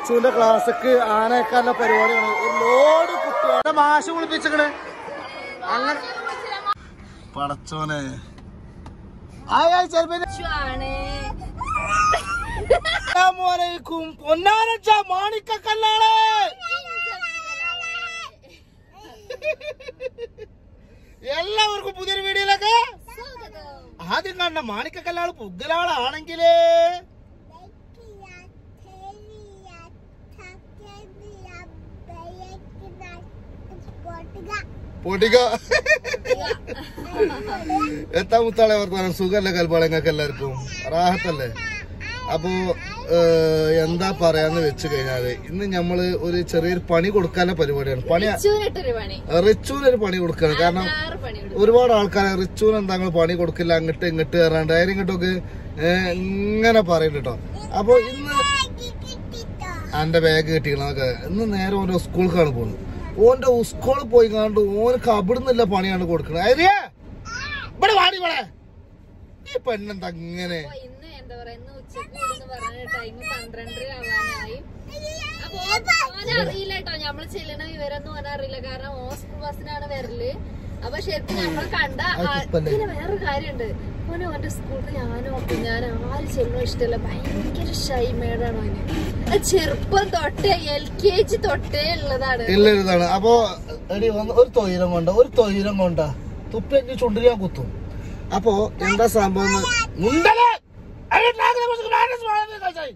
റിച്ചുവിന്റെ ക്ലാസ്ക്ക് ആനയൊക്കെ പരിപാടിയാണ് ഒരു ലോഡ് കുട്ടികളെ മാഷ് വിളിപ്പിച്ചിക്കണ് അങ്ങനെ പടച്ചോനെ ആയ ചെറുപ്പം പൊന്നാനച്ച മാണിക്കല്ലാളെ എല്ലാവർക്കും പുതിയൊരു വീഡിയോയിലൊക്കെ ആദ്യം കണ്ട മാണിക്കല്ലാള് പുതിലാളാണെങ്കിലേ പൊടിക എത്താ മുത്താളെ വർത്താനം സുഖല്ലേ കൽപ്പാളങ്ങൾക്ക് എല്ലാവർക്കും റാഹത്തല്ലേ അപ്പോ ഏഹ്, എന്താ പറയാന്ന് വെച്ച് കഴിഞ്ഞാല് ഇന്ന് ഞമ്മള് ഒരു ചെറിയൊരു പണി കൊടുക്കാനുള്ള പരിപാടിയാണ് പണി ചൂനിട്ടൊരു പണി റിച്ചൂനൊരു പണി കൊടുക്കാണ് കാരണം ആറ് പണി കൊടുക്കും ഒരുപാട് ആൾക്കാരെ റിച്ചൂന് എന്താ നിങ്ങൾ പണി കൊടുക്കില്ല അങ്ങോട്ട് ഇങ്ങോട്ട് കയറാണ്ട് അതിന് ഇങ്ങോട്ടൊക്കെ ഏഹ്, ഇങ്ങനെ പറയുന്നുണ്ട് കേട്ടോ അപ്പൊ ഇന്ന് എന്റെ ബാഗ് കിട്ടിക്കണതൊക്കെ ഇന്ന് നേരെ ഓരോ സ്കൂളിലേക്കാണ് പോകുന്നത് ഓന്റെ സ്കൂളിൽ പോയി കണ്ട് ഓനക്ക് അവിടുന്നില്ല പണിയാണ് കൊടുക്കുന്നത് അരിയേ ഇവിടെ വാടി ഇവിടെ ഈ പെണ്ണെന്താ ഇങ്ങനെ അപ്പൊ ഇന്ന് എന്താ പറയാ ഇന്ന് ഉച്ചക്ക് എന്ന് പറഞ്ഞ ടൈം പന്ത്രണ്ടര ആവാനായി അപ്പൊ ഓൻ അറിയില്ല കേട്ടോ നമ്മള് ചെല്ലണ വിവരമൊന്നും ഓൻ അറിയില്ല കാരണം ഓ സ്കൂൾ ബസ്സിനാണ് വരല് അപ്പൊ ശരിക്കും നമ്മളെ കണ്ട ആ- കുപ്പല്ലേ? പിന്നെ വേറൊരു കാര്യണ്ട് ഓന് ഓന്റെ സ്കൂളിൽ ഞാനോ ഞാൻ ആര് ചെല്ലണോ ഇഷ്ടമല്ല ഭയങ്കര ഷൈമേടാണ് ഓന് അത് ചെറുപ്പം തൊട്ടേ എൽ കെ ജി തൊട്ടേ ഉള്ളതാണ് ഇല്ല ഇതാണ് അപ്പൊ എടി ഒന്ന് ഒരു തൊയിരം കൊണ്ട ഒരു തൊയിരം കൊണ്ട തുപ്പി അഞ്ച് ചുണ്ടിൽ ഞാൻ കുത്തും അപ്പൊ എന്താ സംഭവം എന്ന് മുണ്ടല്ലേ? അയ്യോ, നാഗിനെ കുറിച്ച് നാഗിനെ സ്വാധീനം കഴിച്ചായി.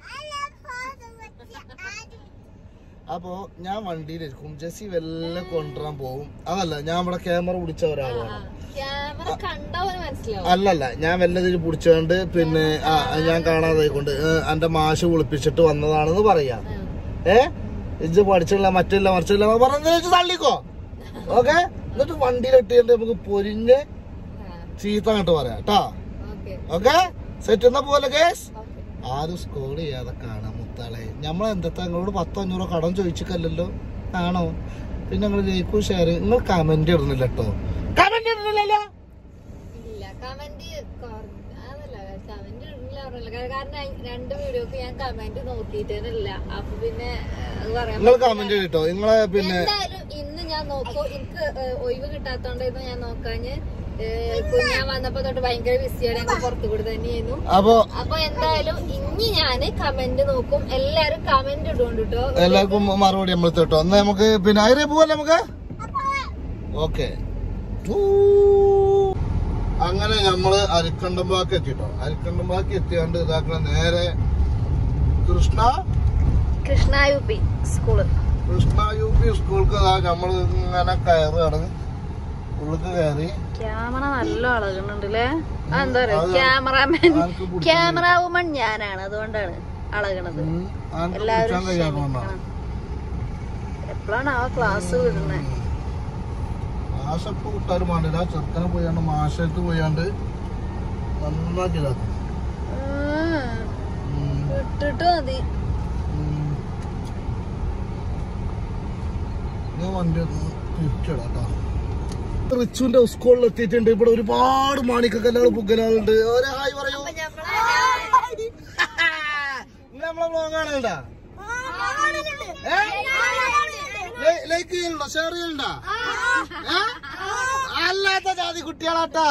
അപ്പൊ ഞാൻ വണ്ടിയിലിരിക്കും ജെസ്സി വല്ല കൊണ്ടുവരാൻ പോകും അതല്ല ഞാൻ ഇവിടെ ക്യാമറ പിടിച്ച ഒരാളാണ് ക്യാമറ കണ്ടവന് മനസ്സിലാവും അല്ലല്ല ഞാൻ വല്ലതിൽ പിടിച്ചുകൊണ്ട് പിന്നെ ആ ഞാൻ കാണാതെ കൊണ്ട് എന്റെ മാഷ് കുളിപ്പിച്ചിട്ട് വന്നതാണെന്ന് പറയാ ഏ ഇജ്ജ് പഠിച്ചില്ല മറ്റില്ല മറിച്ചില്ല പറഞ്ഞ തള്ളിക്കോ ഓക്കെ എന്നിട്ട് വണ്ടിയിലിട്ടിട്ട് നമുക്ക് പൊരിഞ്ഞ് ചീത്ത അങ്ങോട്ട് പറയാം കേട്ടാ ഓക്കെ ഓക്കെ സെറ്റ് എന്നാ പോലെ കേസ് ഓക്കെ ആരും സ്കോർ ചെയ്യാതെ കാണാം മുത്താളെ നമ്മൾ എന്താ നിങ്ങളോട് പത്തോ അഞ്ഞൂറോ കടം ചോദിച്ചിക്കല്ലോ ആണോ പിന്നെ നിങ്ങൾ ജയിക്കും ഷെയർ നിങ്ങൾ കമന്റ് ഇടുന്നില്ല കേട്ടോ കമന്റ് ഇടുന്നില്ലല്ലോ ഇല്ല കമന്റ് അതല്ല കമന്റ് ഇടുന്നില്ല പറഞ്ഞില്ല കാരണം രണ്ട് വീഡിയോക്ക് ഞാൻ കമന്റ് നോക്കിയിട്ടേനില്ല അപ്പൊ പിന്നെ ഏഹ്, അത് പറയാൻ നിങ്ങൾ പറ്റില്ല. കമന്റ് കേട്ടോ നിങ്ങളെ പിന്നെ എന്തായാലും ഇന്ന് ഞാൻ നോക്കൂ എനിക്ക് ഏഹ്, ഒഴിവ് കിട്ടാത്തോണ്ടായിരുന്നു ഞാൻ നോക്കാഞ്ഞ് ഏഹ്, കുഞ്ഞാൻ വന്നപ്പോ തൊട്ട് ഭയങ്കര ബിസിയാണ് ഞങ്ങൾ പുറത്തു കൂടി തന്നെയായിരുന്നു അപ്പൊ അപ്പൊ എന്തായാലും ഇനി ഞാന് കമന്റ് നോക്കും എല്ലാരും കമന്റ് ഇടുകൊണ്ട് കേട്ടോ എല്ലാവർക്കും മറുപടി നമ്മൾ കേട്ടോ എന്നാ നമുക്ക് പിന്നെ അതിനെ പോവല്ലേ നമുക്ക് ഓക്കെ അങ്ങനെ നമ്മള് അരിക്കണ്ടമ്പാക്ക് എത്തിട്ടോ അരിക്കണ്ടമ്പാക്ക് എത്തിയാണ്ട് ഇതാക്കണ നേരെ Krishna Krishna U P school Krishna U P സ്കൂൾക്ക് ഇതാ നമ്മള് ഇങ്ങനെ കയറുകയാണ് ഉള്ളിക്ക് കയറി ക്യാമറ നല്ല അളകുന്നുണ്ട് അല്ലേ എന്താ പറയാ അത് ക്യാമറാമാൻ ആർക്ക് പിടിച്ച് ക്യാമറ വുമൺ ഞാനാണ് അതുകൊണ്ടാണ് അളകണത് ഉം, ആർക്ക് എല്ലാവരും പിടിച്ചാൻ കഴിയാറുണ്ടോ എപ്പോഴാണ് ആ ക്ലാസ് വിടുന്നത് മാഷപ്പ് വിട്ടാലും വേണ്ടില്ല ചെറുക്കനെ പോയാണ്ട് മാഷത്ത് പോയാണ്ട് നന്നാക്കി ഇതാക്കും ഉം. വിട്ടിട്ട് മതി ഞാൻ വണ്ടി ഒന്ന് തിരിച്ചിടാം റിച്ചുവിന്റെ സ്കൂളിൽ എത്തിയിട്ടുണ്ട് ഇവിടെ ഒരുപാട് മാണിക്കല്ലാള് പുകലാളുണ്ട് ഒരു ഹായ് പറയൂ ഇന്ന് നമ്മളെ ബ്ലോഗ് കാണലുണ്ടാ ലൈക്ക് ചെയ്യലുണ്ടോ ഷെയർ ചെയ്യലുണ്ടോ ഏ? അല്ലാത്ത ജാതി കുട്ടികളാട്ടാ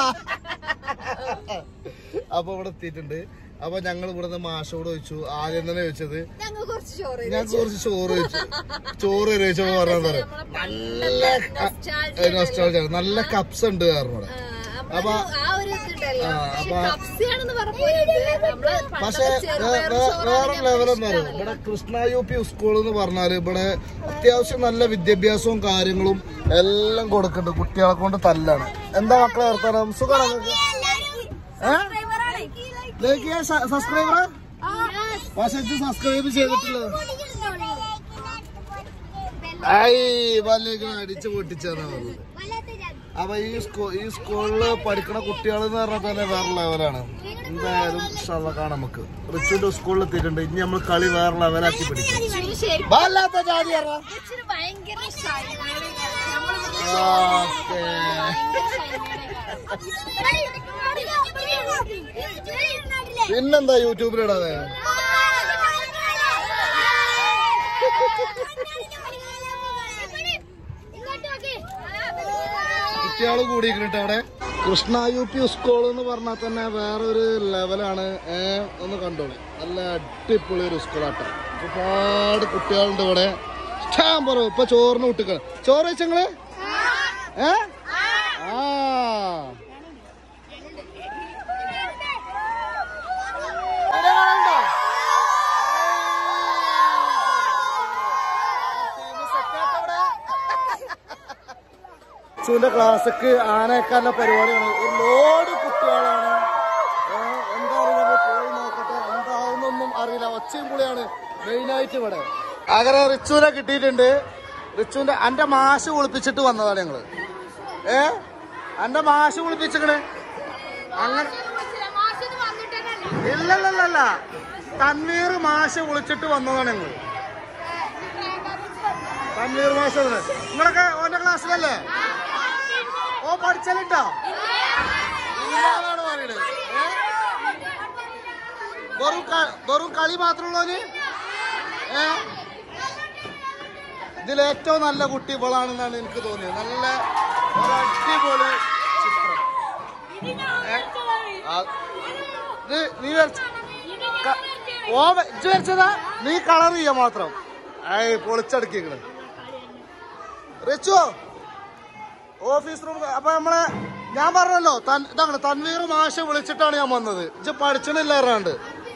അപ്പൊ ഇവിടെ എത്തിയിട്ടുണ്ട് അപ്പൊ ഞങ്ങൾ ഇവിടുന്ന് മാഷോട് ചോദിച്ചു ആദ്യം തന്നെ ചോദിച്ചത് ഞങ്ങൾ കുറച്ച് ചോറ് ഞാൻ കുറച്ച് ചോറ് വെച്ചു ചോറ് ചോദിച്ചപ്പോ പറഞ്ഞാൽ നല്ല nostalgia ആണ്. നല്ല കപ്സ് ഉണ്ട് കാരണം ഇവിടെ. അപ്പൊ ആ ഒരു ഇതുണ്ടല്ലോ ആ, പക്ഷെ അപ്പൊ- കപ്സിയാണെന്ന് പറഞ്ഞ നമ്മള് പക്ഷെ പണ്ടത്തെ വേ- ചെറുപയർ വേ- വേറെ ചോറാണ് ലെവൽ ഞങ്ങൾക്ക് എന്ന് പറയും ഇവിടെ കൃഷ്ണ യു പി സ്കൂൾ എന്ന് പറഞ്ഞാല് ഇവിടെ അത്യാവശ്യം നല്ല വിദ്യാഭ്യാസവും കാര്യങ്ങളും എല്ലാം കൊടുക്കുന്നുണ്ട് കുട്ടികളെ കൊണ്ട് തല്ലാണ് എന്താ മക്കളെ വർത്താനം സുഖമാണ് ലൈക്ക് സബ്സ്ക്രൈബർ പക്ഷെ ഇത് സബ്സ്ക്രൈബ് ചെയ്തിട്ടില്ല ഐ വല്ലേക്ക് അടിച്ചു പൊട്ടിച്ചാണ് പറഞ്ഞത് അപ്പൊ ഈ സ്കൂ ഈ സ്കൂളില് പഠിക്കണ കുട്ടികൾ എന്ന് പറഞ്ഞാൽ തന്നെ വേറെ ലെവലാണ് എന്തായാലും ഇൻഷാല്ലാ കാണാം നമുക്ക് റിച്ചുന്റെ സ്കൂളിൽ എത്തിയിട്ടുണ്ട് ഇനി നമ്മൾ കളി വേറെ ലെവലാക്കി പിടിക്കും ഇച്ചിരി ശരി വല്ലാത്ത ജാതി പറഞ്ഞ ഇച്ചിരി ഭയങ്കര ഷൈനാണ് നമ്മളിവിടെ ഓക്കേ പിന്നെന്താ യൂട്യൂബിലിടാതെ കുട്ടികൾ കൂടിയിരിക്കണിട്ട് അവിടെ കൃഷ്ണ യു പി സ്കൂൾ എന്ന് പറഞ്ഞാൽ തന്നെ വേറൊരു ലെവലാണ് ഏ ഒന്ന് കണ്ടോളി നല്ല അടിപൊളി ഒരു സ്കൂളാട്ടോ ഒരുപാട് കുട്ടികളുണ്ട് ഇവിടെ ഇഷ്ടം പോലെ ഇപ്പൊ ചോറിന് വിട്ടിക്ക ചോറ് വെച്ചങ്ങള് ഏ ആ ചൂന്റെ ക്ലാസ്സക്ക് ആനയൊക്കെയുള്ള പരിപാടിയാണ് ഒരു ലോഡ് കുട്ടികളാണ് ഏ, എന്താ അറിയില്ല പോയി നോക്കട്ടെ എന്താവുന്നൊന്നും അറിയില്ല ഒച്ചയും പുളിയാണ് മെയിനായിട്ട് ഇവിടെ അങ്ങനെ റിച്ചുവിനെ കിട്ടിയിട്ടുണ്ട് റിച്ചുവിന്റെ അന്റെ മാഷ് കുളിപ്പിച്ചിട്ട് വന്നതാണ് ഞങ്ങള് ഏ അന്റെ മാഷ് കുളിപ്പിച്ചിക്കണ് അങ്ങനെ ഇല്ലല്ലല്ല തന്നീർ മാഷ് വിളിച്ചിട്ട് വന്നതാണ് ഞങ്ങള് തന്നീർ മാഷ് വന്നത്. നിങ്ങളൊക്കെ ഓന്റെ ക്ലാസ്സിലല്ലേ ഓ പഠിച്ചാലിട്ടോ ഇല്ലാന്നാണ് പറയണത് ഏ? വെറും ക- വെറും കളി മാത്രമുള്ളവന് ഏ ഇതിൽ ഏറ്റവും നല്ല കുട്ടി ഇവളാണെന്നാണ് എനിക്ക് തോന്നിയത് നല്ല ഒരു അടിപൊളി ചിത്രം ഏ? ആ, ഇത് നീ വരച്ച- ക- ഓ വ- ഇജ്ജ് വരച്ചതാ നീ കളർ ചെയ്യാ മാത്രം ഏയ് പൊളിച്ചടുക്കിക്കണ് റിച്ചു ഓഫീസ് റൂം അപ്പൊ നമ്മളെ ഞാൻ പറഞ്ഞല്ലോ തൻ- ഇതാണ് തൻവീർ മാഷ വിളിച്ചിട്ടാണ് ഞാൻ വന്നത് ഇജ്ജ് പഠിച്ചണില്ല പറഞ്ഞാണ്ട്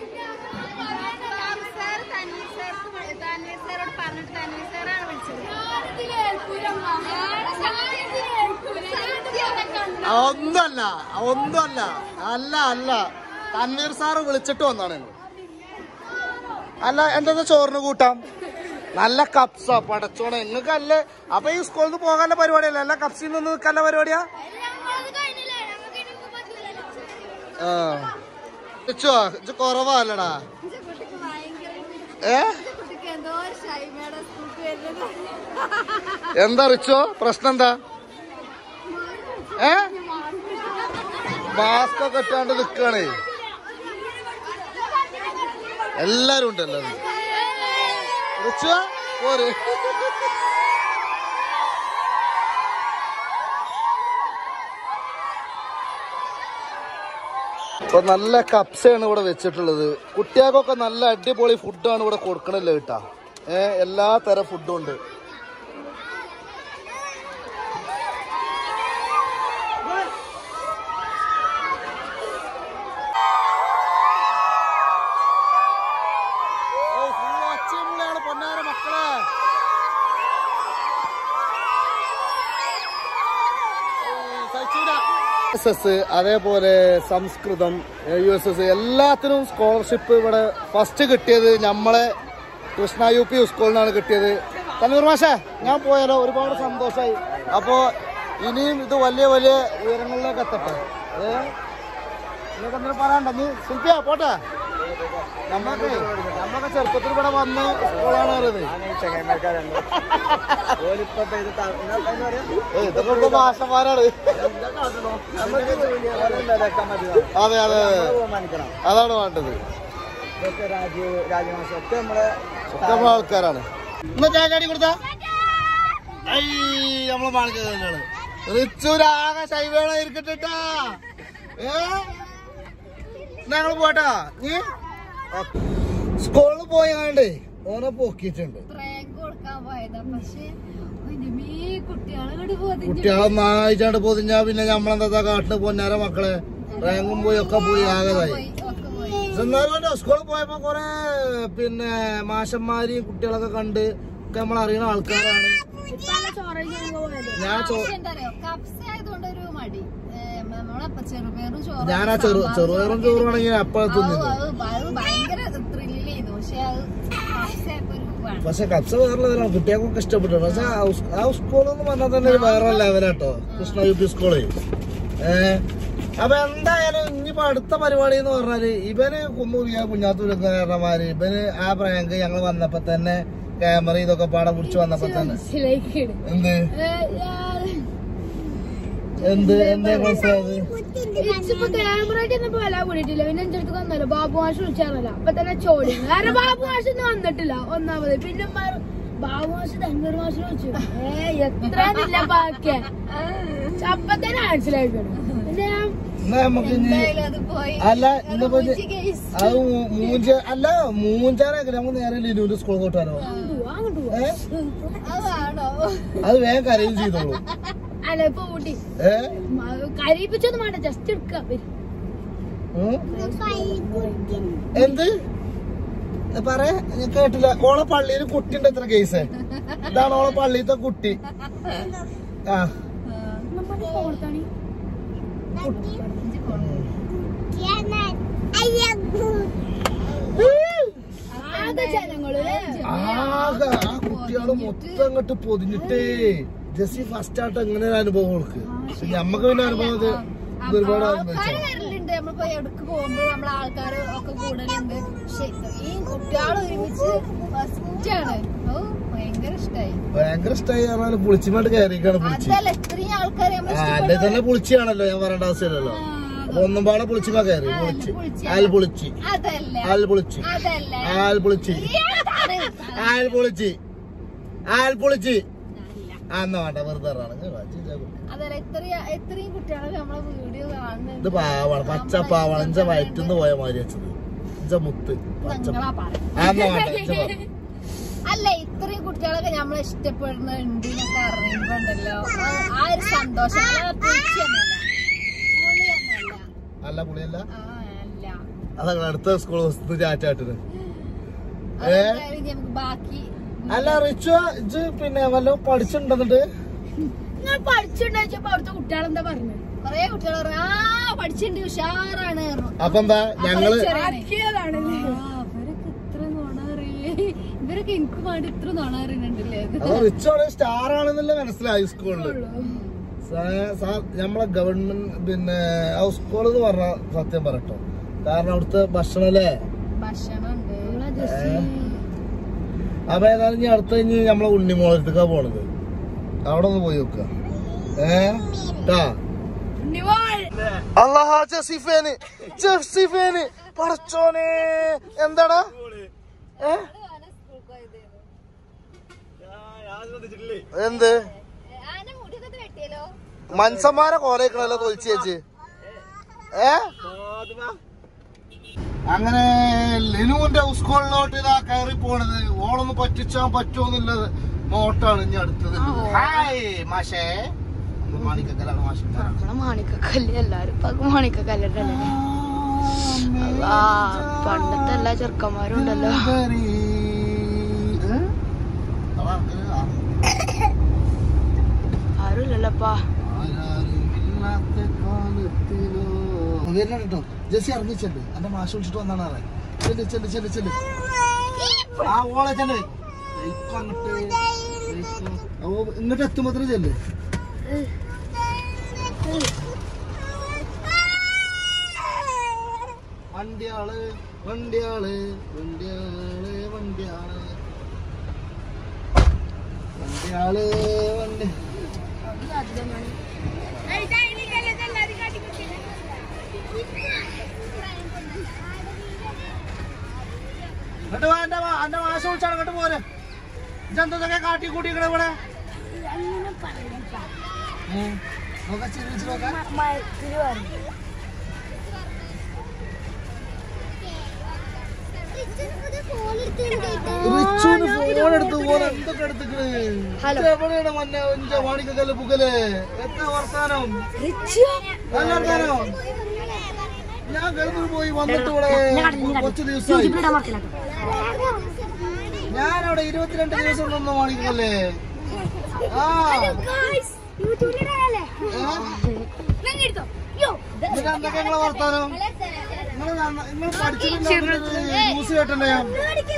ഒന്നല്ല ഒന്നല്ല അല്ല അല്ല തൻവീർ സാറ് വിളിച്ചിട്ട് വന്നാണ് ഞങ്ങൾ അല്ല എന്താ ചോറിന് കൂട്ടാം നല്ല കപ്സ പടച്ചോണ നിങ്ങൾക്കല്ലേ അപ്പൊ ഈ സ്കൂളിൽ നിന്ന് പോകാനുള്ള പരിപാടിയല്ല അല്ല കപ്സിൽ നിന്ന് നിൽക്കാനുള്ള പരിപാടിയാ ആ ഇച്ചോ ഇത് കുറവല്ലടാ ഏ എന്താ റിച്ചോ പ്രശ്നം എന്താ ഏ മാസ്ക് ഒക്കെ ഇട്ടാണ്ട് നിൽക്കണേ എല്ലാരും ഉണ്ട് എല്ലാരും ഉണ്ട്. റിച്ചോ പോര് ഇപ്പൊ നല്ല കപ്സയാണ് ഇവിടെ വെച്ചിട്ടുള്ളത് കുട്ടികൾക്കൊക്കെ നല്ല അടിപൊളി ഫുഡാണ് ഇവിടെ കൊടുക്കണല്ലോ കേട്ടാ ഏ എല്ലാ തരം ഫുഡും ഉണ്ട് ഓ, full ഒച്ചയും വിളിയാണ് പൊന്നാര മക്കളെ എസ് എസ് അതേപോലെ സംസ്കൃതം യു എസ് എസ് എല്ലാത്തിനും സ്കോളർഷിപ്പ് ഇവിടെ ഫസ്റ്റ് കിട്ടിയത് നമ്മളെ കൃഷ്ണ യു പി സ്കൂളിനാണ് കിട്ടിയത് തന്നൂർ മാഷേ ഞാൻ പോയാലോ ഒരുപാട് സന്തോഷമായി അപ്പോൾ ഇനിയും ഇത് വലിയ വലിയ ഉയരങ്ങളിലേക്ക് എത്തട്ടെ ഏ നിങ്ങൾക്ക് എന്തെങ്കിലും പറയാനുണ്ടോ നീ ശില്പിയാ പോട്ടെ നമ്മളൊക്കെ നമ്മളൊക്കെ ചെറുപ്പത്തിൽ ഇവിടെ വന്ന് സ്കൂളാണ് പറയുന്നത് ഏയ് ഇതൊക്കെ ഇപ്പൊ മാഷന്മാരാണ് അതെ അതെ അതെ അതാണ് വേണ്ടത് ഒക്കെ നമ്മളെ ആൾക്കാരാണ് ഇന്ന് ചാച്ചാടി കൊടുത്ത നമ്മളെ മാണിക്കാണ് റിച്ചൂരാകെ ശൈവേണ ഇരിക്കട്ടാ ഏ ഞങ്ങൾ പോട്ടാ നീ സ്കൂളിൽ പോയാണ്ടേ ഓനെ പോക്കിയിട്ടുണ്ട് പ്രാങ്ക് കൊടുക്കാൻ പോയതാ പക്ഷെ കുട്ടികളെ കൂടി കുട്ടികളെ നായിച്ചാണ്ട് പൊതിഞ്ഞാ പിന്നെ നമ്മളെന്താ കാട്ടില് പൊന്നാര മക്കളെ റാങ്കും പോയി ഒക്കെ പോയി ആകതായി ഒക്കെ പോയി എന്നാലും സ്കൂളിൽ പോയപ്പോ കൊറേ പിന്നെ മാഷന്മാരെയും കുട്ടികളൊക്കെ കണ്ട് ഒക്കെ നമ്മൾ അറിയുന്ന ആൾക്കാരാണ് ഞാൻ ചോ എന്താറിയോ കപ്സ ആയതുകൊണ്ട് ഒരു മടി ഏ, നമ്മളപ്പ ചെറുപയറും ചോറും ഞാൻ ആ ചെറു ചെറുപയറും ചോറുവാണെങ്കിൽ അപ്പോഴെ തിന്നില്ല അത് അത് ഭയങ്കര ത്രില്ലിലായിരുന്നു പക്ഷെ അത് കപ്സയായപ്പോ ഒരു വേണം പക്ഷെ കപ്സ വേറെ ലെവലാണ് കുട്ടികൾക്കൊക്കെ ഇഷ്ടപ്പെട്ടു പക്ഷെ ആ സ്- ആ സ്കൂളെന്ന് പറഞ്ഞാൽ തന്നെ ഒരു വേറെ ലെവലാട്ടോ കൃഷ്ണ യു പി സ്കൂള് ഏഹ് അപ്പൊ എന്തായാലും ഇനിയിപ്പോ അടുത്ത പരിപാടി എന്ന് പറഞ്ഞാല് ഇവന് കുന്നൂരിയ കുഞ്ഞാത്തൂരക്കാരന്മാര് ഇവന് ആ പ്രാങ്ക് ഞങ്ങൾ വന്നപ്പോ തന്നെ ക്യാമറ ഇതൊക്കെ പാടെ പിടിച്ച് വന്നപ്പോ തന്നെ എന്ത് എന്ത് എന്താ മനസ്സിലായത് ഇപ്പൊ ക്യാമറയായിട്ട് ഒന്നും വരാൻ കൂടിയിട്ടില്ല പിന്നെ എന്റെ അടുത്ത് വന്നല്ലോ ബാബു മാഷ് വിളിച്ചാണല്ലോ അപ്പൊ തന്നെ ചോടി കാരണം ബാബു മാഷ് ഒന്നും വന്നിട്ടില്ല ഒന്നാമത് പിന്നെ മ- ബാബുമാഷ് ധൻവർ മാഷിനെ വെച്ചു ഏ എത്ര ബാക്കിയ അപ്പത്തന്നെ മനസ്സിലാക്കണം പിന്നെ ഞാൻ എന്നാ നമുക്ക് ഇനി എന്തായാലും അത് പോയി അല്ല ഇന്നിപ്പോ ഇനി- മൂഞ്ചി കേസ്. അത് മൂ- മൂഞ്ച അല്ല മൂഞ്ചാനൊക്കെ നമുക്ക് നേരെ ലിനുവിന്റെ സ്കൂൾ കൊട്ടാരോ അങ്ങോട്ട് പോവാ, അങ്ങോട്ട് പോവാ. ഏ അതാണോ അത് വേഗം കരയും ചെയ്തോളൂ അല്ല ഇപ്പൊ ഊട്ടി ഏ കരീപ്പിച്ചൊന്നും വേണ്ട ജസ്റ്റ് എടുക്കാം വരും. ഉം? എന്ത് പറ ഞാൻ കേട്ടില്ല ഓളെ പള്ളിയിൽ കുട്ടിണ്ട് എത്ര കേസ് ഇതാണ് ഓളെ പള്ളിയിലത്തെ കുട്ടി ആ നമ്മുടെ ഫോണത്താണ് ആകെ ജനങ്ങള് ആകെ ആ കുട്ടികള് മൊത്തം അങ്ങോട്ട് പൊതിഞ്ഞിട്ടേ ജസ്റ്റ് ഫസ്റ്റ് ആയിട്ട് എങ്ങനെ ഒരു അനുഭവം കൊടുക്ക് പക്ഷെ ഞമ്മക്ക് പിന്നെ അനുഭവം ഇത് ഇത് ഒരുപാട് അനുഭവിച്ചു ആൾക്കാര് വരലുണ്ട് നമ്മളിപ്പോ എവിടേക്ക് പോകുമ്പോ നമ്മളെ ആൾക്കാര് ഒക്കെ കൂടലുണ്ട് പക്ഷെ ഇത്രയും കുട്ടികൾ ഒരുമിച്ച് ഫസ്റ്റ് ആണ് ഓ ഭയങ്കര ഇഷ്ടായി ഭയങ്കര ഇഷ്ടമായി പറഞ്ഞാല് പുളിച്ചിമായിട്ട് കയറിക്കാണ് പുളിച്ചി അതല്ല ഇത്രയും ആൾക്കാരെ നമ്മൾ ആ എന്റെ തന്നെ പുളിച്ചിയാണല്ലോ ഞാൻ പറയേണ്ട ആവശ്യമില്ലല്ലോ അപ്പൊ ഒന്നും പാടെ പുളിച്ചിമാ കയറി പുളിച്ചി ആൽ പുളിച്ചി അതല്ല ആൽ പുളിച്ചി അതല്ല ആൽ പുളിച്ചി ഏതാണ്? ആൽ പൊളിച്ച് ആൽ പൊളിച്ച് അല്ല. ആ എന്നാ വേണ്ട വെറുതെ ഇറങ്ങാണ്. അതല്ല ഇത്രയും ഇത്രയും കുട്ടികളൊക്കെ നമ്മളെ വീഡിയോ ഇത് കാണുന്നുണ്ട് പാവാണ് പച്ച പാവാണ് ഇഞ്ച വയറ്റുന്ന് പോയ മാതിരി വെച്ചത് ഇഞ്ച മുത്ത് പച്ച ഞങ്ങളാ പറയും ആ എന്നാ വേണ്ട ഇഞ്ച പറ. അല്ല ഇത്രയും കുട്ടികളൊക്കെ നമ്മളെ ഇഷ്ടപ്പെടുന്നുണ്ട് എന്നൊക്കെ അറിയുമ്പോണ്ടല്ലോ ആ- ആ ഒരു സന്തോഷം അല്ലാതെ പുളിയൊന്നുമല്ല പുളിയൊന്നുമല്ല അല്ല പുളിയല്ല ആ അല്ല അതങ്ങനെ അടുത്ത സ്കൂൾ വസ്തു ചാറ്റാട്ടിന് അതെന്തായാലും ഇനി നമുക്ക് ബാക്കി അല്ല റിച്ചു ഇജ് പിന്നെ വല്ല പഠിച്ചിട്ടുണ്ടെന്നിട്ട് നിങ്ങൾ പഠിച്ചിട്ടുണ്ടോ അവിടുത്തെ കുട്ടികളെന്താ പറഞ്ഞത് കൊറേ കുട്ടികൾ പറഞ്ഞു ആ പഠിച്ചിട്ടുണ്ട് ഉഷാറാണ് പറഞ്ഞു. അപ്പൊ എന്താ ഞങ്ങള് ചെറിയാണ്. ആക്കിയതാണല്ലേ ആ, ഇവരൊക്കെ ഇത്ര നുണ അറിയേ ഇവരൊക്കെ എനിക്ക് വേണ്ടി ഇത്ര നുണ അറിയുന്നുണ്ടല്ലേ അപ്പൊ റിച്ചു അവിടെ സ്റ്റാർ ആണെന്നല്ലേ മനസ്സിലായി സ്കൂളില് സാ- സാ- നമ്മളെ ഗവൺമെന്റ് പിന്നെ ആ സ്കൂൾ എന്ന് പറഞ്ഞ സത്യം പറയട്ടോ കാരണം അവിടുത്തെ ഭക്ഷണം അല്ലേ ഭക്ഷണം ഉണ്ട് അപ്പൊ ഏതായാലും ഇനി അടുത്ത ഇനി നമ്മളെ ഉണ്ണിമോളത്തേക്കാ പോണത് അവിടെ ഒന്ന് പോയി നോക്ക ഏ ട്ടാ. അല്ലാഹ് ജസീഫേന് ജസീഫേന് പടച്ചോനെ എന്താടാ ഏ എന്ത് ആന മുടിയൊക്കെ വെട്ടിയല്ലോ മനുഷ്യന്മാരെ കോലയിക്കണല്ലോ തൊലിച്ച് ചേച്ചി ഏ അങ്ങനെ ലിനുവിന്റെ സ്കൂളിലോട്ട് ഇതാ കയറി പോണത് ഓളൊന്ന് പറ്റിച്ചാൻ പറ്റുമോന്നുള്ളത് നോട്ടാണ് ഇനി അടുത്തത് ഹായ് മാഷേ നമ്മള് മാണിക്കക്കലാണ് മാഷന്മാരാണ് നമ്മളെ മാണിക്കക്കല്ല് എല്ലാരും ഇപ്പൊ മാണിക്കക്കല്ലല്ലേ അല്ലാ, പണ്ടത്തെ എല്ലാ ചെറുക്കന്മാരും ഉണ്ടല്ലോ ആരും ഇല്ലല്ലോപ്പാ വരുന്നുണ്ടോ ജെസ്സി ഇറങ്ങിച്ചെണ്ട് എന്റെ മാഷ് വിളിച്ചിട്ട് വന്നാണ് അറിയാൻ ചെല്ല് ചെല്ല് ചെല്ല് ചെല്ല് ആ ഓളെ ചെല്ല് ഇപ്പൊ അങ്ങോട്ട് ഇപ്പൊ- ഓ, ഇങ്ങോട്ട് എത്തുമ്പോ ചെല്ല് വണ്ടിയാള് വണ്ടിയാള് വണ്ടിയാള് വണ്ടിയാള് വണ്ടിയാള് വണ്ടി എന്നിട്ട് വാ എന്റെ വാ- എന്റെ മാസം വിളിച്ചാണ് അങ്ങോട്ട് പോരെ ഇതെന്തൊക്കെ കാട്ടി കൂട്ടിക്കണ ഇവിടെ ഏ, നോക്കാം ചിരിച്ച് നോക്കാം റിച്ചുവിന് ഫോൺ എടുത്ത് ഫോൺ എന്തൊക്കെ എടുത്തിക്കണ് എവിടെയാണ് മന്നെ ഇഞ്ച മാണിക്കല്ല് പുകല് എത്ര വർത്താനം നല്ല വർത്താനം ഞാൻ ഗൾഫിൽ പോയി വന്നിട്ട് ഇവിടെ കുറച്ച് ദിവസമായി ഞാനവിടെ ഇരുപത്തിരണ്ട് ദിവസം നിന്ന് മാണിക്കല്ലേ ആ എന്നിട്ട് എന്തൊക്കെ നിങ്ങളെ വർത്താനം നിങ്ങൾ നിങ്ങൾ പഠിച്ചിട്ടില്ല ന്യൂസ് കേട്ടല്ലേ ഞാൻ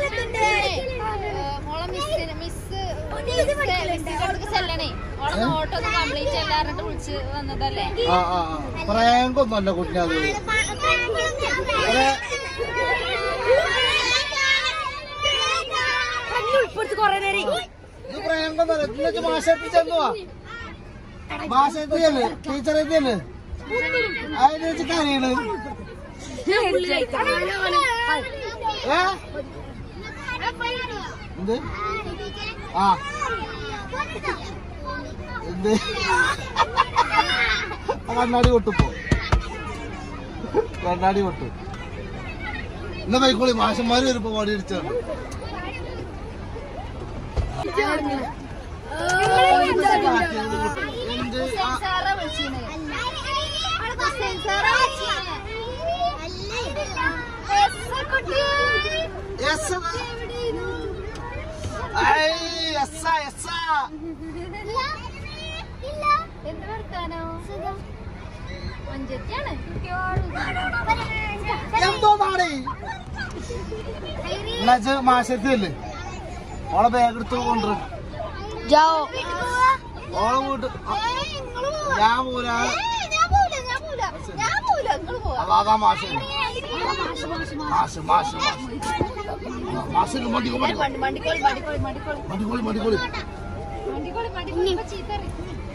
മോളെ മിസ് മിസ് മിസ്സിനോട് ചെല്ലണേ ഓളെ നോട്ടൊന്ന് കംപ്ലീറ്റ് എല്ലാവരുടെ വിളിച്ച് വന്നതല്ലേ ആ ആ പ്രാങ്കൊന്നുമല്ല കുഞ്ഞത് ഇത് പ്രാങ്കൊന്നല്ല ഇതിനൊക്കെ ഭാഷ എത്തിച്ചെന്നുവാ ഭാഷ എത്തിയല്ലേ ടീച്ചർ എത്തിയല്ലേ അതിനെ വെച്ച് കാര്യമാണ് ഏ എന്ത് ആ എന്ത് ആ കണ്ണാടി കൊട്ടുപ്പോ കണ്ണാടി കൊട്ടു എന്നാ ബൈക്കോളി മാഷന്മാര് വരുമ്പോ പാടി അടിച്ചാണ് എന്ത് ആ, സാറാ വിളിച്ചീനെ yes ആണ്. ഐ, yes ആ, yes ആ. എന്ത് വർത്താനോ അഞ്ചെത്തിയാണ് എന്തോ നാടേ എന്നുവെച്ച് മാഷത്തില്ലേ ഓളെ ബാഗ് എടുത്ത് കൊണ്ടുവരും ജാവോ ഓളെ വീട്ട് ഞാൻ പോരാ അതാ മാഷ് മാഷ് മാഷ് മാഷ് മണ്ടിക്കോ മണ്ടിക്കോ മണ്ടിക്കോളി മണ്ടിക്കോളി മണ്ടിക്കോളി മണ്ടിക്കോളി മണ്ടിക്കോളി മണ്ടിക്കോളി മണ്ടിക്കോളി ചീത്തറി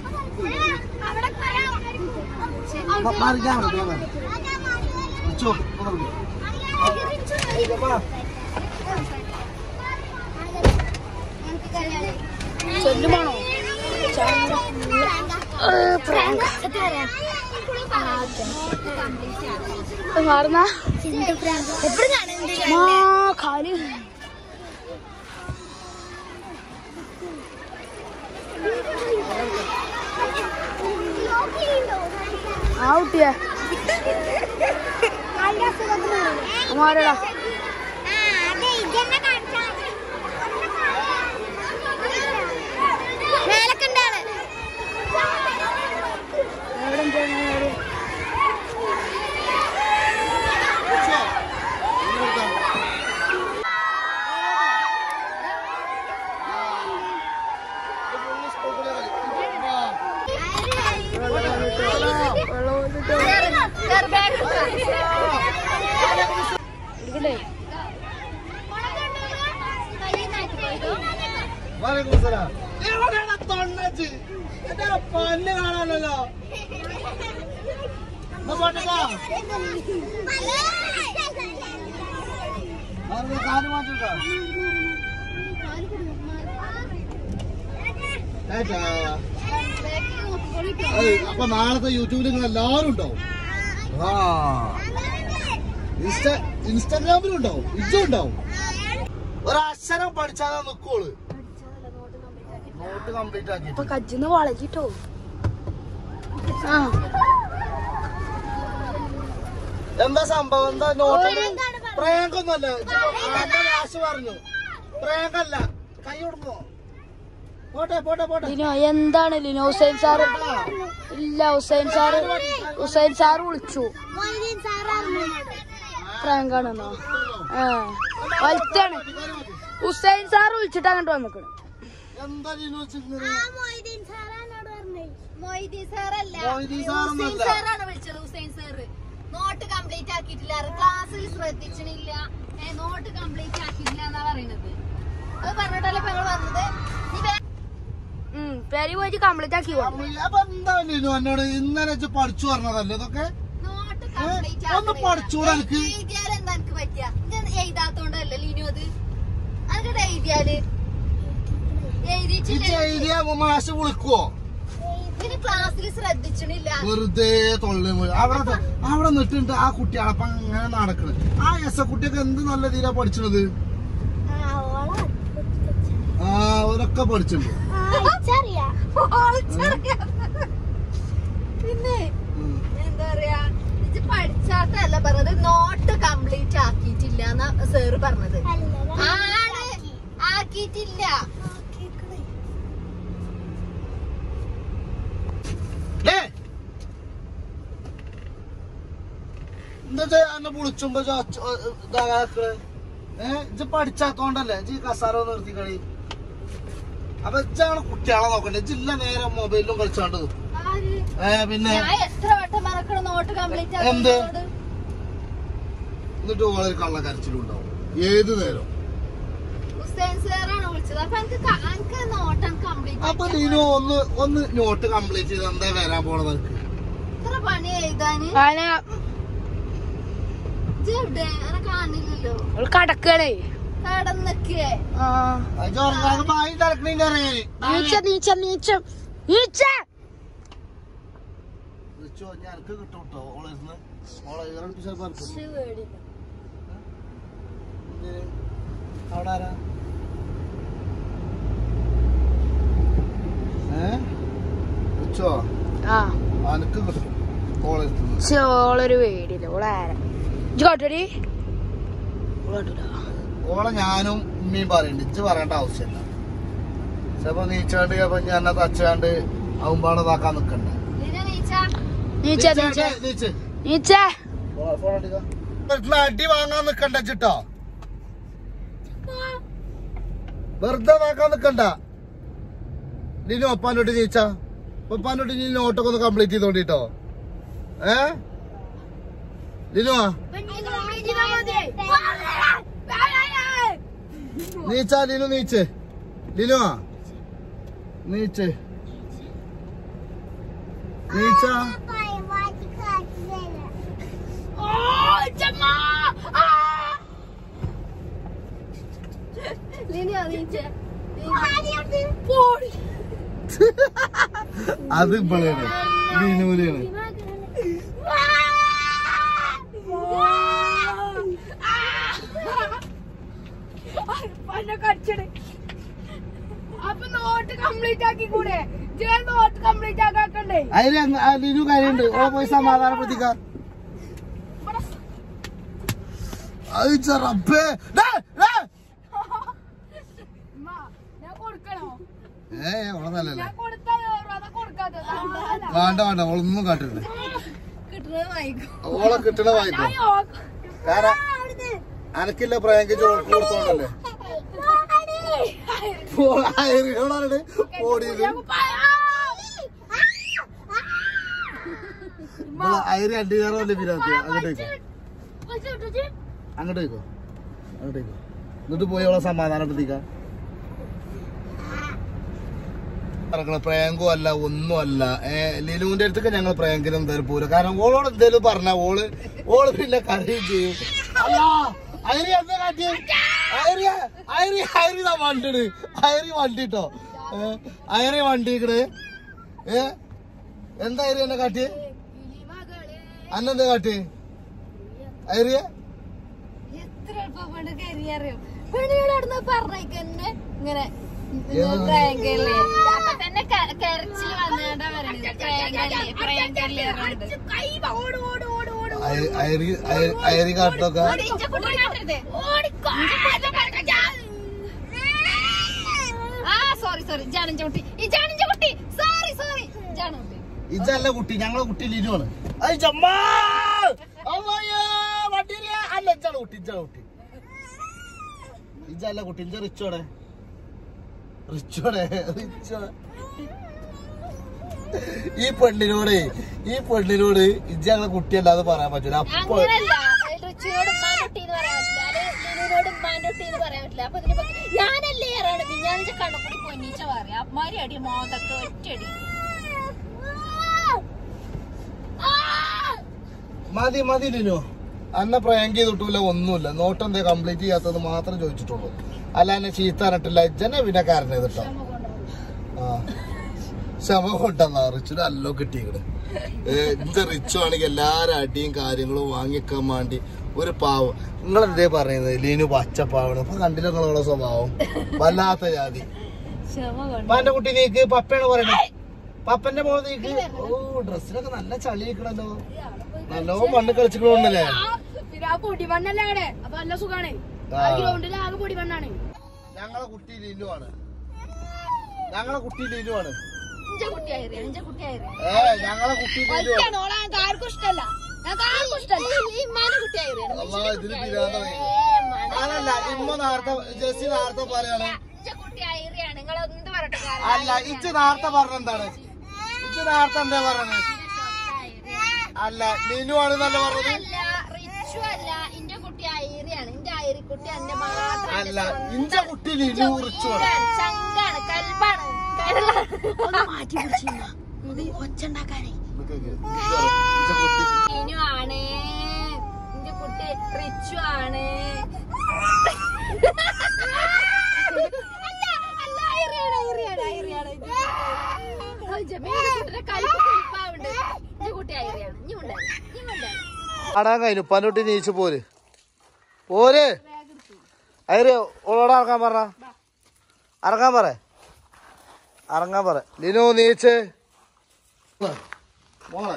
മാ- മാറി ഞാൻ വരാം, ഞാൻ വരാം. വിളിച്ചോ, ഒന്ന് വിളി. ചൊല്ലുമാണോ മാറുന്ന കാല് ആ കുട്ടിയെ മാറടാ എവിടെ എന്താണ് വിളിച്ചോ. ഒന്ന് വിളിക്കാം. ഇത് full സ്കൂൾ പിള്ളേരാ. ആ. ഇവിടെ വാലേക്കും സലാം. എവിടെയാണ് തൊണ്ണച്ച്? എന്റെ പല്ല് കാണാനല്ലോ എന്നാ പോട്ടെടാ. ആരുടെ കാല് മാറ്റിട്ടോ? ഏട്ടാ. ഏയ്, അപ്പൊ നാളത്തെ യൂട്യൂബിൽ നിങ്ങൾ എല്ലാവരും ഉണ്ടാവും ആ ഇൻസ്റ്റ ഇൻസ്റ്റാഗ്രാമിലും ഉണ്ടാവും ഇതും ഉണ്ടാവും ഒരക്ഷരം പഠിച്ചാൽ നിക്കോള് നോട്ട് കംപ്ലീറ്റ് ഇപ്പൊ ആക്കിയിട്ട് കജ്ജിന്ന് വളച്ചിട്ടോ ആ എന്താ സംഭവം എന്താ നോട്ട് പ്രേങ്കൊന്നല്ല എന്റെ കാശ് പറഞ്ഞു പ്രേങ്കല്ല കൈ കൊടുക്കോ പോട്ടെ പോട്ടെ പോട്ടെ ലിനോ എന്താണ് ലിനോ ഹുസൈൻ സാറ് ഇല്ല ഹുസൈൻ സാറ് ഹുസൈൻ സാറ് വിളിച്ചു പ്രാങ്കാണെന്നോ ആ വലുത്താണ് ഹുസൈൻ സാറ് വിളിച്ചിട്ട് അങ്ങോട്ട് വന്നിക്കണ് എന്താ ലിനു വെച്ചിരുന്നത് മൊയ്തീൻ സാറല്ല മൊയ്തീൻ സാറൊന്നുമല്ല. ഹുസൈൻ സാറാണ് വിളിച്ചത് ഹുസൈൻ സാറ് നോട്ട് കംപ്ലീറ്റ് ആക്കിയിട്ടില്ല ക്ലാസ്സിൽ ശ്രദ്ധിച്ചണില്ല ഏ, നോട്ട് കംപ്ലീറ്റ് ആക്കിയിട്ടില്ല എന്നാ പറയുന്നത് അത് പറഞ്ഞിട്ടല്ലേ ഇപ്പൊ ഞങ്ങൾ വന്നത് നീ വേ- ഉം പേര് പോയിട്ട് കംപ്ലീറ്റ് ആക്കി കൊണ്ട് അപ്പൊ എന്താ ലിനു എന്നോട് ഇന്നലെ വെച്ച് പഠിച്ചു പറഞ്ഞതല്ലേ ഇതൊക്കെ നോട്ട് ഏ? കംപ്ലീറ്റ് ഒന്ന് പഠിച്ചൂടെ എനിക്ക്? എഴുതിയാൽ എന്താ എനിക്ക് പറ്റിയ ഇത് എഴുതാത്തോണ്ടല്ലേ ലീനു അത് അനക്കത് എഴുതിയാല് എഴുതിയിട്ടില്ല ഇത് എഴുതിയ മാഷ് വിളിക്കുവോ പിന്നെ ക്ലാസ്സിൽ ശ്രദ്ധിച്ചണില്ല വെറുതെ തൊള്ളി മുഴ- അവിടെ അവിടെ നിട്ടിട്ട് ആ കുട്ടികളപ്പം അങ്ങനെ നടക്കണ് ആ എസ് എ കുട്ടിയൊക്കെ എന്ത് നല്ല തീരാ പഠിച്ചത് ആ അവരൊക്കെ പഠിച്ചിട്ടുണ്ട് പിന്നെ ഉം. എന്താ പറയാ ഇത് പഠിച്ചാത്തല്ല പറഞ്ഞത് നോട്ട് കംപ്ലീറ്റ് ആക്കിയിട്ടില്ല എന്നാ സാറ് പറഞ്ഞത് ആണ് ആക്കിയിട്ടില്ല ഡേ. എന്താ ചെയ്യാ എന്നെ വിളിച്ചുമ്പോ ഇജ്ജ് ഒച്ച- ഒ- ഇതാക്കണ്? ഏ ഇജ്ജ് പഠിച്ചാത്തോണ്ടല്ലേ ഇജ്ജ് ഈ കസാര നിർത്തി കളി അപ്പൊ ഇജ്ജാണ് കുട്ടികളെ നോക്കണ്ടേ ജില്ല നേരെ മൊബൈലിലും കളിച്ചാണ്ട് നിക്കും. ആര്? ഏ പിന്നെ ഞാൻ എത്ര വട്ടം മറക്കണം നോട്ട് കംപ്ലീറ്റ് എന്ത്? ആക്കി എന്നിട്ട് വളരെ കള്ളക്കരച്ചിലും ഉണ്ടാവും ഏത് നേരം ഹുസൈൻ സാറാണ് വിളിച്ചത് അപ്പൊ എനിക്ക് ക- എനിക്ക് നോട്ട് കംപ്ലീറ്റ് അപ്പൊ നീനു ഒന്ന് ഒന്ന് നോട്ട് കംപ്ലീറ്റ് ചെയ്ത് എന്താ വരാൻ പോണത് എനിക്ക് ഇത്ര പണി എഴുതാന് അതിനെ ഇജ്ജ് എവിടെ അങ്ങനെ കാണില്ലല്ലോ അവള് കടക്കണേ കടന്നൊക്കെ അത് ഉറങ്ങാൻ പായി തിരക്കണില്ല അറിയാന് നീച്ച നീച്ച നീച്ച നീച്ച റിച്ചു ഞനക്ക് കിട്ടും കേട്ടോ ഓളെ ഓളെ ഇറപ്പിച്ചാൽ പറക്കും അവിടെ ആരാ ഏ റിച്ചോ ആ അനക്ക് കിട്ടും ഓളെ ചോളൊരു പേടിയില്ല ഓളാര ഇജ്ജ് കാട്ടടി ഓളെ ഞാനും ഉമ്മയും പറയുന്നുണ്ട് ഇജ്ജ് പറയേണ്ട ആവശ്യമില്ല ചിലപ്പോ നീച്ചാണ്ട് ചിലപ്പോ ഞാൻ തച്ചാണ്ട് ആവുമ്പാടെ ഇതാക്കാൻ നിക്കണ്ട നീച്ച നീച്ച നീച്ച് നീച്ച വീട്ടില് അടി വാങ്ങാൻ നിക്കണ്ട ചിട്ടോ വെറുതെ വാക്കാൻ നിക്കണ്ട നിന്നു ഒപ്പാനോട്ട് നീച്ച ഒപ്പാനോട്ട് നീ നോട്ടൊക്കെ ഒന്ന് കംപ്ലീറ്റ് ചെയ്തോണ്ടിട്ടോ ഏ ലിനുവാ നീച്ച ലിനു നീച്ച് ലിനുവാ നീച്ച് നീച്ച അത് ഇപ്പോഴാണ് ലിനുവിലാണ് അപ്പൊ നോട്ട് കംപ്ലീറ്റ് ആക്കി കൂടെ ഇജ്ജ് നോട്ട് കംപ്ലീറ്റ് ആക്കാക്കണ്ടേ അതിന് അങ്ങ് ആ ലിനു കാര്യമുണ്ട് ഓ പോയി സമാധാനപ്പെടുത്തിക്ക അത് ഇച്ച റബ്ബേ. ഡേ, ഡേ. ഉമ്മ, ഞാൻ കൊടുക്കണോ ഏയ് ഓളെ നല്ലല്ലേ ഞാൻ കൊടുത്താ അതാ കൊടുക്കാത്തത് വേണ്ട വേണ്ട ഓളൊന്നും കാട്ടരുത് കിട്ടുന്നത് വായിക്കും ഓളെ കിട്ടണ വായിക്കോ കാരണം അനക്കില്ല പ്രാങ്കിച്ച് ഓൾക്ക് കൊടുത്തോണ്ടല്ലേ എവിടാണ് ഓടിയത് ഇവള് അയറി അണ്ടി കയറല്ലേ പിരാത്തി അങ്ങോട്ട് പോയിക്കോ അങ്ങോട്ട് പോയിക്കോ അങ്ങോട്ട് പോയിക്കോ എന്നിട്ട് പോയി അവളെ സമാധാനപ്പെടുത്തിക്ക നടക്കണ പ്രേങ്കോ അല്ല ഒന്നും അല്ല ഏഹ് ലിനുവിന്റെ അടുത്തൊക്കെ ഞങ്ങൾ പ്രേങ്കിന് എന്തായാലും പോരും കാരണം ഓളോട് എന്തേലും പറഞ്ഞ ഓള് ഓള് പിന്നെ കരയും ചെയ്യും അല്ല അയറി എന്താ കാട്ടി അയറി അയറി അയറി ഇതാ വണ്ടിട് അയറി വണ്ടിട്ടോ ഏഹ് അയറി വണ്ടിക്കണ് ഏ എന്താ അയറി എന്നെ കാട്ടി അന്നെന്താ കാട്ടി അയറിയ എത്ര എളുപ്പം പെണ്ണ് കരിയറിയും പെണ്ണുകളോട് പറഞ്ഞേക്കെന്നെ ഇങ്ങനെ ഏത്? പ്രാങ്കല്ലേ അപ്പൊ തന്നെ ക- കരച്ചിൽ വന്നുകൊണ്ടാ പറയണത് പ്രാങ്കല്ലേ പ്രാങ്കല്ലേ പറഞ്ഞിട്ട് അയറി അയറി- അയറി കാട്ടൊക്കെ ഓടി, ഇഞ്ചെ കുട്ടി കാട്ടരുത്. ആ സോറി സോറി ജാണിഞ്ച കുട്ടി ഈ ജാണിഞ്ച കുട്ടി സോറി സോറി ജാണ കുട്ടി ഇതല്ല കുട്ടി ഞങ്ങളെ കുട്ടി ലിനുവാണ് ഐ ചമ്മാ! അമ്മയ്യേ! വണ്ടിയില് അല്ല ഇജ്ജാണ് കുട്ടി ഇജ്ജാണ് കുട്ടി ഇജ്ജല്ല കുട്ടി ഇജ്ജ റിച്ചോടെ റിച്ചോടെ റിച്ചോടെ ഈ പെണ്ണിനോട് ഈ പെണ്ണിനോട് ഇജ്ജ ഞങ്ങളെ കുട്ടിയല്ലാതെ പറയാൻ പറ്റൂല അപ്പൊ അങ്ങനല്ല രുചിയോട് ഉമ്മാനുട്ടി എന്ന് പറയാൻ പറ്റില്ല അത് ലിനുവിനോട് ഉമ്മാനുട്ടി എന്ന് പറയാൻ പറ്റില്ല അപ്പൊ ഇതിന് പകരം ഞാനല്ലേ ഏറാണ് മിഞ്ഞാന്ന് കണ്ണുകൂടി പൊന്നീച്ച പറയാം അമ്മാരി അടി മോതൊക്കെ ഒറ്റടി മതി മതി ലിനു അന്നെ പ്രാങ്ക് ചെയ്തിട്ടില്ല ഒന്നുമില്ല നോട്ട് എന്തേ കംപ്ലീറ്റ് ചെയ്യാത്തത് മാത്രം ചോദിച്ചിട്ടുള്ളൂ അല്ല എന്നെ ചീത്ത പറഞ്ഞിട്ടില്ല ഇജ്ജനെ പിന്നെ കാരണം ചെയ്തിട്ടോ ആ ക്ഷമ കൊണ്ടെന്നാ റിച്ചു നല്ലോ കിട്ടിയത് ഇത് റിച്ചു ആണെങ്കിൽ എല്ലാരും അടിയും കാര്യങ്ങളും വാങ്ങിക്കാൻ വേണ്ടി ഒരു പാവം നിങ്ങൾ എന്തേ പറയുന്നത് ലീനു പച്ചപ്പാവണം ഇപ്പൊ കണ്ടില്ല നിങ്ങളെ സ്വഭാവം വല്ലാത്ത ജാതി അപ്പൊ എന്റെ കുട്ടി നീക്ക് പപ്പയാണ് പറയണത് പപ്പന്റെ മോൾ നീക്ക് ഓ ഡ്രസ്സിനൊക്കെ നല്ല ചളി നിക്കണല്ലോ നല്ലോ മണ്ണ് കളിച്ചിക്കണോണ്ടല്ലേ പിന്നെ ആ പൊടി മണ്ണല്ലേ അവിടെ അപ്പൊ നല്ല സുഖാണ് ആ. ഗ്രൗണ്ടിൽ ആകെ പൊടി മണ്ണാണ് ഞങ്ങളെ കുട്ടി ലിനു ആണ് ഞങ്ങളെ കുട്ടി ലിനു ആണ് ഇഞ്ച കുട്ടിയായി ഇഞ്ച കുട്ടിയായി ഏ ഞങ്ങളെ കുട്ടി ലിനു ആണ് ഞങ്ങൾക്ക് ആർക്കും ഇഷ്ടല്ല ഞങ്ങൾക്ക് ആർക്കും ഇഷ്ടല്ല ഇമ്മാന്റെ കുട്ടിയായി അള്ളാ, ഇതിന് പിരാന്താണ്. അതല്ല ഇമ്മ നേരത്തെ ജെസ്സി നേരത്തെ പറയാണ് ഇഞ്ച കുട്ടിയായിരിയാണ് നിങ്ങൾ എന്ത് പറയട്ടെ അല്ല ഇച്ച് നേരത്തെ പറഞ്ഞെന്താണ് ഇച്ച് നേരത്തെ എന്താ പറഞ്ഞത് അല്ല ലിനു ആണെന്നല്ല പറഞ്ഞത് അല്ല റിച്ചു അല്ല ഇന്റെ കുട്ടി ഐറിയാണ് ഇന്റെ ഐറി കുട്ടി എന്റെ മാത്രം അല്ല ഇഞ്ച കുട്ടി ലിനു റിച്ചു ആണ് ചങ്കാണ് കൽബാണ് കരളാണ്. മാറ്റി പിടിച്ചില്ല ഒച്ച ഉണ്ടാക്കാനേ നിക്ക് നിക്ക്. ഇജ്ജ് പറ. ഇഞ്ച കുട്ടി ഇനു ആണ് ഇന്റെ കുട്ടി റിച്ചു ആണ് അല്ല, അല്ല, ഐറിയാണ്, ഐറിയാണ്, ഐറിയാണ്. ഓ, ജമീല കുട്ടിയുടെ കലിപ്പ് കലിപ്പാവുണ്ട്. ഈ കുട്ടി ഐറിയാണ്. ഇനി ഉണ്ടായി, ഇനി ഉണ്ടായി. ആടാൻ കഴിഞ്ഞു പനോട്ടി നീച്ച് പോര് പോര് അയര് ഓളോട് ഇറങ്ങാൻ പറ ഇറങ്ങാൻ പറ ഇറങ്ങാൻ പറ ലിനു നീച്ച് മോളെ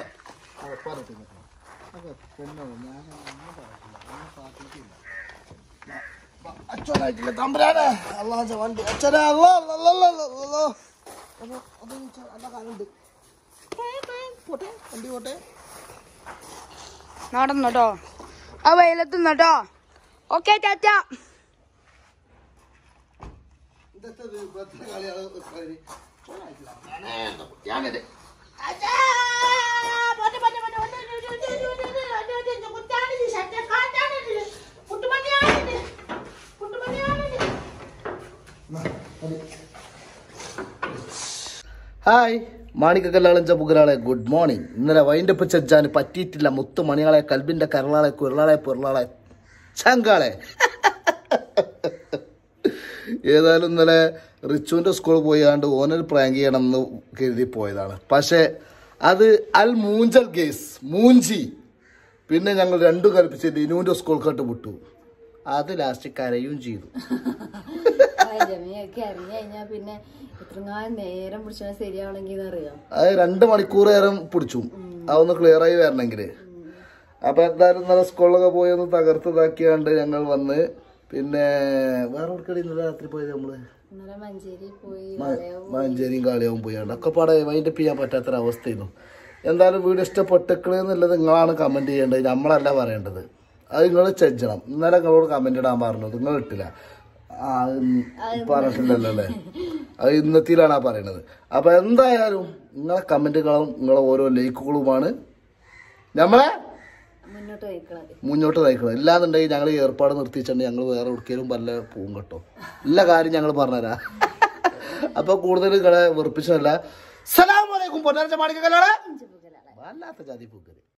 അച്ഛനായിട്ടില്ല തമ്പുരാനെ അള്ളാഹ് വണ്ടി അച്ഛനെ അല്ലോ അല്ലോ അല്ലോ അത് നല്ല കാലുണ്ട് പോട്ടെ വണ്ടി പോട്ടെ നടന്നോട്ടോ ആ വെയിലത്തുന്നോട്ടോ ഓക്കെ ടാറ്റ ഇതൊക്കെ ഇത് ഇവിടുത്തെ കളിയാണ് കളി. ഞാനിത്. ഹായ് മാണിക്കല്ലാളഞ്ച പുകരാളെ ഗുഡ് മോർണിംഗ് ഇന്നലെ വൈൻഡപ്പ് ചെജ്ജാൻ പറ്റിയിട്ടില്ല മുത്തു മണിയാളെ കൽബിന്റെ കരളാളെ കുരളാളെ പുരളാളെ ചങ്കാളെ ഏതായാലും ഇന്നലെ റിച്ചുവിന്റെ സ്കൂളിൽ പോയാണ്ട് ഓനൊരു പ്രാങ്ക് ചെയ്യണം എന്ന് കരുതി പോയതാണ് പക്ഷെ അത് അൽ മൂഞ്ചൽ ഗേസ് മൂഞ്ചി പിന്നെ ഞങ്ങൾ രണ്ടും കൽപ്പിച്ച് ലിനുവിന്റെ സ്കൂൾക്കോട്ട് വിട്ടു അത് ലാസ്റ്റ് കരയും ചെയ്തു ആ, ജമീലൊക്കെ അറിഞ്ഞു കഴിഞ്ഞാ പിന്നെ എത്രങ്ങാനും നേരം പിടിച്ചാൽ ശരിയാവണമെങ്കിൽ അറിയാം അത് രണ്ട് മണിക്കൂർ നേരം പിടിച്ചു അതൊന്ന് ക്ലിയർ ആയി വരണമെങ്കിൽ അപ്പൊ എന്തായാലും ഇന്നലെ സ്കൂളിലൊക്കെ പോയി ഒന്ന് തകർത്തതാക്കിയാണ്ട് ഞങ്ങൾ വന്ന് പിന്നെ വേറെ എവിടെക്കടി ഇന്നലെ രാത്രി പോയത് നമ്മള് ഇന്നലെ മഞ്ചേരി പോയി മ- മഞ്ചേരിയും കാളിയാവും പോയാണ്ട് ഒക്കെ പാടെ വൈൻഡപ്പ് ചെയ്യാൻ പറ്റാത്തൊരവസ്ഥയായിരുന്നു എന്തായാലും വീഡിയോ ഇഷ്ടപ്പെട്ടിക്കണേ എന്നുള്ളത് നിങ്ങളാണ് കമന്റ് ചെയ്യേണ്ടത് നമ്മളല്ല പറയേണ്ടത് അത് നിങ്ങൾ ചെജ്ജണം ഇന്നലെ നിങ്ങളോട് കമന്റ് ഇടാൻ പറഞ്ഞത് നിങ്ങൾ ഇട്ടില്ല ആ അത് പറഞ്ഞിട്ടില്ലല്ലോ അല്ലേ അത് ഇന്നത്തിലാണ് ആ പറയണത് അപ്പൊ എന്തായാലും നിങ്ങളെ കമന്റുകളും നിങ്ങളെ ഓരോ ലൈക്കുകളുമാണ് നമ്മളെ മുന്നോട്ട് വയ്ക്കണത് മുന്നോട്ട് നയിക്കണം ഇല്ലാന്നുണ്ടെങ്കിൽ ഞങ്ങൾ ഏർപ്പാട് നിർത്തിച്ചിട്ടുണ്ടെങ്കിൽ ഞങ്ങൾ വേറെ എവിടേക്കെങ്കിലും വല്ല പോവും കേട്ടോ എല്ലാ കാര്യം ഞങ്ങൾ പറഞ്ഞുതരാം അപ്പൊ കൂടുതൽ നിങ്ങളെ വെറുപ്പിച്ചതല്ല സലാം വലൈക്കും പൊന്നാർച്ച മാണിക്കല്ലാണ് വല്ലാത്ത ജാതി പൂക്കര്